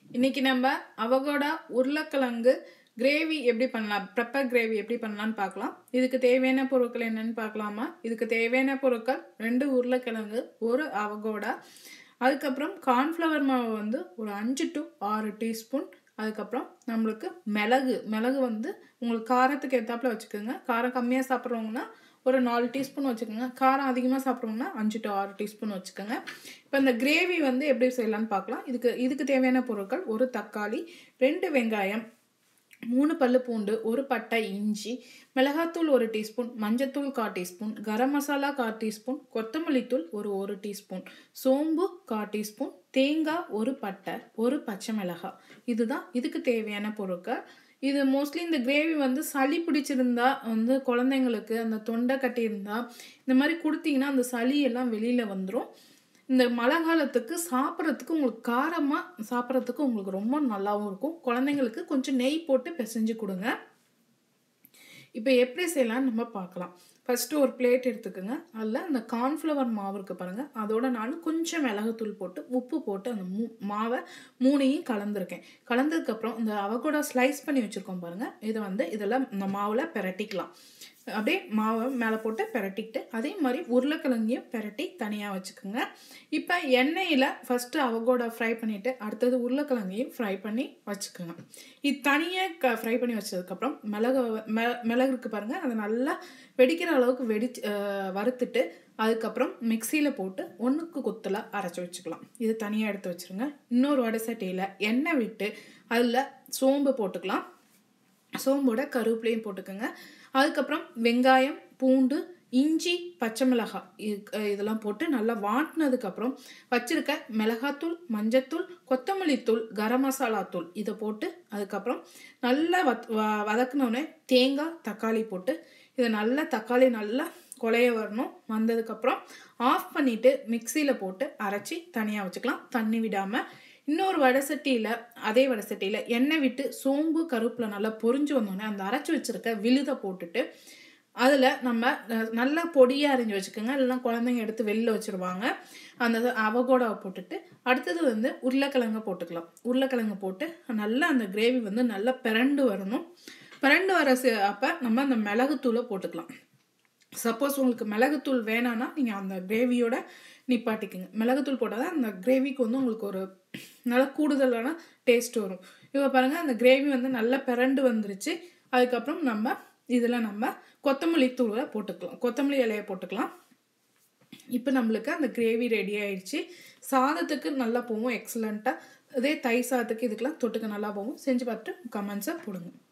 இன்னைக்கு நம்ம அவகோடா உருளைக்கிழங்கு கிரேவி எப்படி பண்ணலாம் பெப்பர் கிரேவி எப்படி பண்ணலாம்னு பார்க்கலாம் இதுக்கு தேவையான பொருட்கள் என்னன்னு பார்க்கலாமா இதுக்கு தேவையான பொருட்கள் ரெண்டு உருளைக்கிழங்கு ஒரு அவகோடா அதுக்கப்புறம் கார்ன்ஃப்ளவர் மாவு வந்து ஒரு அஞ்சு டு ஆறு டீஸ்பூன் அதுக்கப்புறம் நம்மளுக்கு மிளகு மிளகு வந்து உங்களுக்கு காரத்துக்கு ஏற்றாப்புல வச்சுக்கோங்க காரம் கம்மியாக சாப்பிட்றவங்கன்னா ஒரு நாலு டீஸ்பூன் வச்சுக்கோங்க காரம் அதிகமாக சாப்பிட்றவங்கன்னா அஞ்சு டு ஆறு டீஸ்பூன் வச்சுக்கோங்க இப்போ இந்த கிரேவி வந்து எப்படி செய்யலாம்னு பார்க்கலாம் இதுக்கு இதுக்கு தேவையான பொருட்கள் ஒரு தக்காளி ரெண்டு வெங்காயம் மூணு பல்லு பூண்டு ஒரு பட்டை இஞ்சி மிளகாத்தூள் ஒரு டீஸ்பூன் மஞ்சத்தூள் கால் டீஸ்பூன் கரம் மசாலா கால் டீஸ்பூன் கொத்தமல்லி தூள் ஒரு ஒரு டீஸ்பூன் சோம்பு கால் டீஸ்பூன் தேங்காய் ஒரு பட்டை ஒரு பச்சை மிளகாய் இதுதான் இதுக்கு தேவையான பொருட்கள் இது மோஸ்ட்லி இந்த கிரேவி வந்து சளி பிடிச்சிருந்தா வந்து குழந்தைங்களுக்கு அந்த தொண்டை கட்டியிருந்தா இந்த மாதிரி கொடுத்தீங்கன்னா அந்த சளி எல்லாம் வெளியில் வந்துடும் இந்த மழை காலத்துக்கு சாப்பிட்றதுக்கு உங்களுக்கு காரமாக சாப்பிட்றதுக்கு உங்களுக்கு ரொம்ப நல்லாவும் இருக்கும் குழந்தைங்களுக்கு கொஞ்சம் நெய் போட்டு பிசைஞ்சு கொடுங்க இப்போ எப்படி செய்யலாம்னு நம்ம பார்க்கலாம் ஃபஸ்ட்டு ஒரு பிளேட் எடுத்துக்கோங்க அதில் அந்த கார்ன்ஃப்ளவர் மாவு இருக்குது பாருங்கள் அதோட நான் கொஞ்சம் மிளகுத்தூள் போட்டு உப்பு போட்டு அந்த மூ மாவை மூணையும் கலந்துருக்கேன் கலந்ததுக்கப்புறம் இந்த அவகோடா ஸ்லைஸ் பண்ணி வச்சுருக்கோம் பாருங்கள் இதை வந்து இதில் இந்த மாவில் பிரட்டிக்கலாம் அப்படியே மாவை மேலே போட்டு பிரட்டிக்கிட்டு அதே மாதிரி உருளைக்கிழங்கையும் பிரட்டி தனியாக வச்சுக்கோங்க இப்போ எண்ணெயில் ஃபஸ்ட்டு அவகோடா ஃப்ரை பண்ணிவிட்டு அடுத்தது உருளைக்கிழங்கையும் ஃப்ரை பண்ணி வச்சுக்கோங்க இது தனியாக க ஃப்ரை பண்ணி வச்சதுக்கப்புறம் மிளகு மெ மிளகு இருக்குது பாருங்கள் அதை நல்லா வெடிக்கிற அளவுக்கு வெடிச்சு வறுத்துட்டு அதுக்கப்புறம் மிக்சியில் போட்டு ஒன்றுக்கு குத்தலாக அரைச்சி வச்சுக்கலாம் இது தனியாக எடுத்து வச்சுருங்க இன்னொரு வடை சட்டியில் எண்ணெய் விட்டு அதில் சோம்பு போட்டுக்கலாம் சோம்போட கருவேப்பிலையும் போட்டுக்கோங்க அதுக்கப்புறம் வெங்காயம் பூண்டு இஞ்சி பச்சை மிளகாய் இதெல்லாம் போட்டு நல்லா வாட்டினதுக்கப்புறம் வச்சுருக்க மிளகாத்தூள் மஞ்சத்தூள் கொத்தமல்லி தூள் கரம் மசாலா தூள் இதை போட்டு அதுக்கப்புறம் நல்லா வத் வதக்கினோடனே தேங்காய் தக்காளி போட்டு இதை நல்லா தக்காளி நல்லா கொலைய வரணும் வந்ததுக்கப்புறம் ஆஃப் பண்ணிவிட்டு மிக்சியில் போட்டு அரைச்சி தனியாக வச்சுக்கலாம் தண்ணி விடாமல் இன்னொரு வடை சட்டியில் அதே வடை சட்டியில் எண்ணெய் விட்டு சோம்பு கருப்பில் நல்லா பொறிஞ்சு வந்தோடனே அந்த அரைச்சி வச்சுருக்க விழுதை போட்டுட்டு அதில் நம்ம நல்லா பொடியாக அரிஞ்சு வச்சுக்கோங்க இல்லைனா குழந்தைங்க எடுத்து வெளில வச்சுருவாங்க அந்த அவகோடாவை போட்டுட்டு அடுத்தது வந்து உருளைக்கிழங்க போட்டுக்கலாம் உருளைக்கிழங்கு போட்டு நல்லா அந்த கிரேவி வந்து நல்லா பிறண்டு வரணும் பிறண்டு வர அப்போ நம்ம அந்த மிளகுத்தூளை போட்டுக்கலாம் சப்போஸ் உங்களுக்கு மிளகுத்தூள் வேணான்னா நீங்கள் அந்த கிரேவியோட நிப்பாட்டிக்குங்க மிளகுத்தூள் போட்டால் தான் அந்த கிரேவிக்கு வந்து உங்களுக்கு ஒரு நல்ல கூடுதலான டேஸ்ட் வரும் இப்போ பாருங்கள் அந்த கிரேவி வந்து நல்லா பிறண்டு வந்துருச்சு அதுக்கப்புறம் நம்ம இதில் நம்ம கொத்தமல்லி தூளை போட்டுக்கலாம் கொத்தமல்லி இலையை போட்டுக்கலாம் இப்போ நம்மளுக்கு அந்த கிரேவி ரெடி ஆயிடுச்சு சாதத்துக்கு நல்லா போகும் எக்ஸலண்ட்டாக அதே தை சாதத்துக்கு இதுக்கெல்லாம் தொட்டுக்க நல்லா போகும் செஞ்சு பார்த்துட்டு கமெண்ட்ஸை போடுங்க